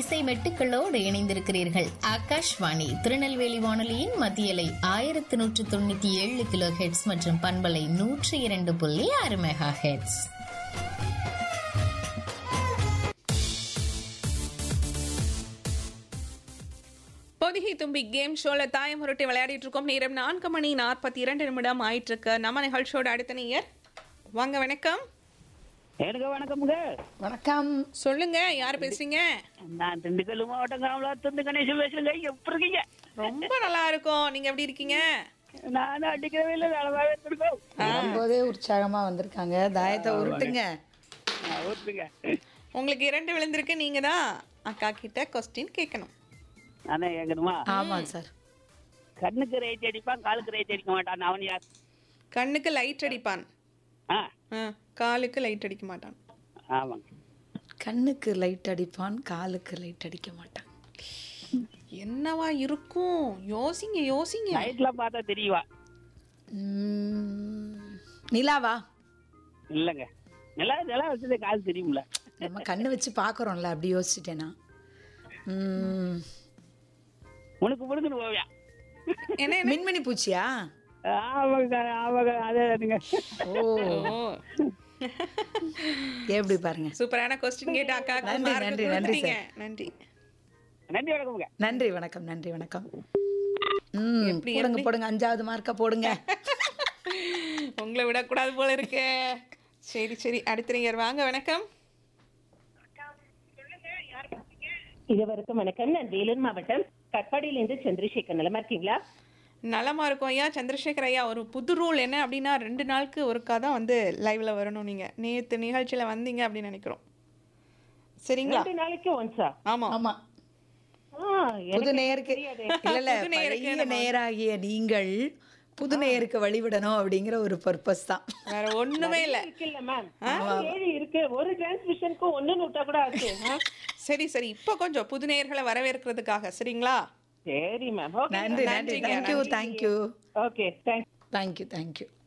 இசை மெட்டுக்களோடு இணைந்திருக்கிறீர்கள் ஆகாஷ்வாணி திருநெல்வேலி வானொலியின் மத்தியலை ஆயிரத்தி நூற்று தொண்ணூத்தி ஏழு கிலோ ஹெட்ஸ் மற்றும் பண்பலை நூற்றி இரண்டு புள்ளி ஆறு மெகா ஹெட்ஸ் பொதிகை தும்பி கேம் ஷோல தாயம் உருட்டி விளையாடிட்டு இருக்கோம் நேரம் நான்கு மணி நாற்பத்தி இரண்டு நிமிடம் ஆயிட்டு இருக்கு நம்ம நிகழ்ச்சியோட அடுத்த நேயர் வாங்க வணக்கம் எனக்கு வணக்கமுங்க வணக்கம் சொல்லுங்க யார் பேசுறீங்க நான் திண்டுக்கல் மாவட்டம் காமலாத்திருந்து கணேசன் பேசுறேங்க எப்படி இருக்கீங்க ரொம்ப நல்லா இருக்கும் நீங்க எப்படி இருக்கீங்க நானும் அடிக்கவே இல்லை நலமாவே இருக்கோம் வரும்போதே உற்சாகமா வந்திருக்காங்க தாயத்தை உருட்டுங்க ஓட்டுங்க உங்களுக்கு இரண்டு விழுந்திருக்கு நீங்க தான் அக்கா கிட்ட கொஸ்டின் கேட்கணும் நானே கேட்கணுமா ஆமாங்க சார் கண்ணுக்கு ரைட் அடிப்பான் காலுக்கு ரைட் அடிக்க மாட்டான் அவன் யார் கண்ணுக்கு லைட் அடிப்பான் ஆ ஆ, காலுக்கு லைட் அடிக்க மாட்டான் ஆமாங்க கண்ணுக்கு லைட் அடிப்பான் காலுக்கு லைட் அடிக்க மாட்டான் என்னவா இருக்கும் யோசிங்க யோசிங்க லைட்லாம் பார்த்தா தெரியவா உம், நிலாவா இல்லைங்க நிலா நிலா வச்சது கால் தெரியும்ல நம்ம கண்ணு வச்சு பார்க்குறோம்ல அப்படி யோசிச்சிட்டேனா உம், உனக்கு முடுக்குன்னு போவியா என்ன மின்மினி பூச்சியா ஆமாங்க ஆமாங்க அதே அதுங்க ஓ ஓ எப்படி பாருங்க சூப்பரான கொஸ்டின் கேட்டு அக்கா நன்றி, நன்றி, நன்றி, நன்றி நன்றி வணக்கமுங்க நன்றி வணக்கம் நன்றி வணக்கம் ம் எப்படி, போடுங்க எப்படி? போடுங்க அஞ்சாவது மார்க்கா போடுங்க உங்களை விடக்கூடாது போல இருக்கே சரி சரி அடுத்த நீங்க வாங்க வணக்கம் இதுவரைக்கும் வணக்கம் நான் வேலூர் மாவட்டம் கட்பாடியிலிருந்து சந்திரசேகர் நலமா இருக்கீங்களா நலமா இருக்கும் ஐயா சந்திரசேகர் ஐயா ஒரு புது ரூல் என்ன அப்படின்னா ரெண்டு நாளுக்கு ஒருக்கா தான் வந்து லைவ்ல வரணும் நீங்க நேத்து நிகழ்ச்சியில வந்தீங்க அப்படின்னு நினைக்கிறோம் சரிங்களா ரெண்டு நாளைக்கு ஒன்ஸா ஆமா ஆமா ஆ, புது எனக்கு நேயருக்கு தெரியாதே. இல்ல இல்ல புது நேயருக்கு பழைய நம்ம- நேயராகிய நீங்கள் புது நேயருக்கு வழிவிடணும் அப்படிங்கிற ஒரு பர்பஸ் தான் வேற ஒண்ணுமே இல்ல இருக்குல்ல மேம் ஏழு இருக்கு ஒரு டிரான்ஸ்மிஷனுக்கு ஒண்ணு விட்டா கூட ஆச்சு ஆ? சரி சரி இப்போ கொஞ்சம் புது நேயர்களை வரவேற்கிறதுக்காக சரிங்களா சரி மேம் ஓகே நன்றி நன்றி நன்றிங்க, thank you thank you okay thanks thank you thank you